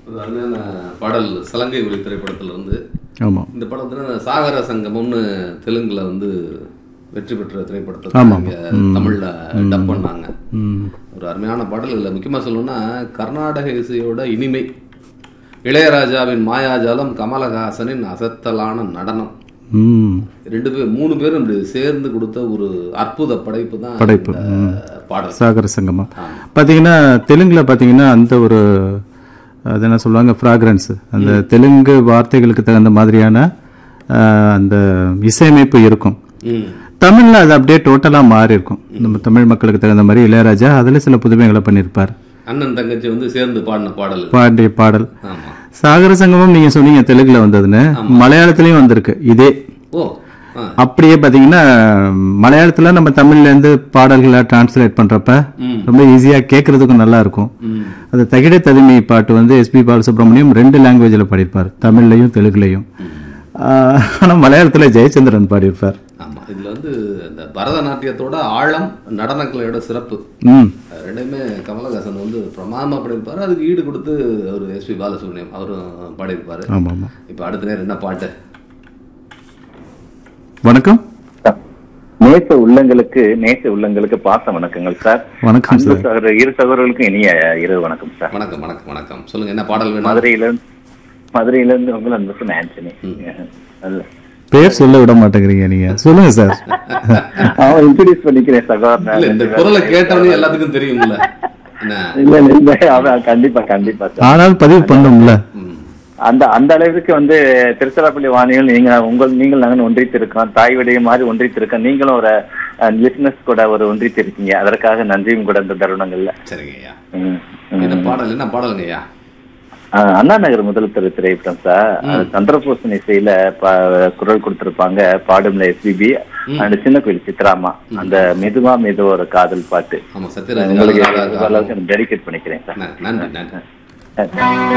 ஒரு அருமையான பாடல் சலங்கை ஒளி திரைப்படத்துல இருந்து ஆமாம் இந்த படத்துல சாகர சங்கமம்னு தெலுங்குல வந்து வெற்றி பெற்ற திரைப்படத்தை ஆமாம். இங்க தமிழ்ல டப் பண்ணாங்க ம் ஒரு அருமையான பாடல் இதில் முக்கியமாக சொல்லணும்னா கர்நாடக இசையோட இனிமை இளையராஜாவின் மாயாஜாலம் கமலஹாசனின் அசத்தலான நடனம் ம் ரெண்டு பேர் மூணு பேரும் இப்படி சேர்ந்து கொடுத்த ஒரு அற்புத படைப்பு தான் படைப்பு, இந்த பாடல் சாகர சங்கமம் பார்த்தீங்கன்னா தெலுங்கில் பார்த்தீங்கன்னா அந்த ஒரு அது என்ன சொல்லுவாங்க ஃப்ராக்ரன்ஸ் அந்த தெலுங்கு வார்த்தைகளுக்கு தகுந்த மாதிரியான ஆஹ், அந்த இசையமைப்பு இருக்கும் ம் தமிழில் அது அப்படியே டோட்டலாக மாறி இருக்கும் நம்ம தமிழ் மக்களுக்கு தகுந்த மாதிரி இளையராஜா அதில் சில புதுமைகளை பண்ணியிருப்பார் அண்ணன் தங்கச்சி வந்து சேர்ந்து பாடின பாடல் இது. பாண்டிய பாடல் ஆமா சாகர சங்கமம் நீங்கள் சொன்னீங்க தெலுங்குல வந்ததுன்னு மலையாளத்துலேயும் வந்திருக்கு இதே ஓ ஆ அப்படியே பார்த்தீங்கன்னா மலையாளத்தில் நம்ம தமிழ்லேருந்து பாடல்களை டிரான்ஸ்லேட் பண்ணுறப்ப ம். ரொம்ப ஈஸியாக கேட்குறதுக்கும் நல்லா இருக்கும் ம் அந்த தகிட ததுமி பாட்டு வந்து எஸ்பி பாலசுப்ரமணியம் ரெண்டு லாங்குவேஜில் பாடியிருப்பார் தமிழ்லையும் தெலுங்குலையும் ஆனால் மலையாளத்தில் ஜெயச்சந்திரன் பாடியிருப்பார் ஆமா இதுல வந்து இந்த பரதநாட்டியத்தோட ஆழம் நடனக்கலையோட சிறப்பு ம் அது ரெண்டுமே கமலஹாசன் வந்து பிரமாதமா பாடியிருப்பாரு அதுக்கு ஈடு கொடுத்து அவர் எஸ்பி பாலசுப்ரமணியம் அவரும் பாடியிருப்பாரு ஆமாம் ஆமாம் இப்போ அடுத்த நேரம் என்ன பாட்டு வணக்கம் நேச உள்ளங்களுக்கு நேச உள்ளங்களுக்கு பாச வணக்கங்கள் சார் வணக்கம் அன்பு சார் சகோதரர் இரு சகோதரர்களுக்கும் இனிய இரவு வணக்கம் சார் வணக்கம் வணக்கம் வணக்கம் சொல்லுங்க என்ன பாடல் வேணும் மதுரையில இருந்து மதுரையில இருந்து உங்கள் அன்புக்கு ஆண்டனி நல்ல பேர் சொல்ல விட மாட்டேங்கிறீங்க நீங்க சொல்லுங்க சார் அவன் இன்ட்ரடியூஸ் பண்ணிக்கிறேன் இல்ல சகோதரன் இந்த குரலை கேட்டவனே எல்லாத்துக்கும் தெரியும்ல என்ன இல்ல இல்ல, இல்ல அவன் கண்டிப்பா கண்டிப்பா சார் ஆனால் பதிவு பண்ணோம்ல ம். அந்த அந்த அளவுக்கு வந்து திருச்சிராப்பள்ளி வாணிகள் நீங்க உங்கள் நீங்கள் நாங்கள் ஒன்றித்திருக்கோம் தாய் விடைய மாதிரி ஒன்றித்திருக்கோம் நீங்களும் ஒரு லிஸ்னஸ் கூட ஒரு ஒன்றித்திருக்கீங்க அதற்காக நன்றியும் கூட இந்த தருணங்கள்ல சரிங்க ஐயா ம், ம். என்ன பாடல் என்ன பாடலுங்க ஐயா ஆஹ் அண்ணா நகர் முதல் திரு திரைப்படம் சார் அது சந்திரபூசன் இசையில பா- குரல் கொடுத்திருப்பாங்க பாடும்ல எஸ்பிபி அந்த சின்ன கோயில் சித்ராமா அந்த மெதுவா மெதுவா ஒரு காதல் பாட்டு ஆமா சத்யராஜ் உங்களுக்கு ராதா- அளவுக்கு டெடிகேட் பண்ணிக்கிறேன் சார் நன்றி நன்றி நன்றி அஹ்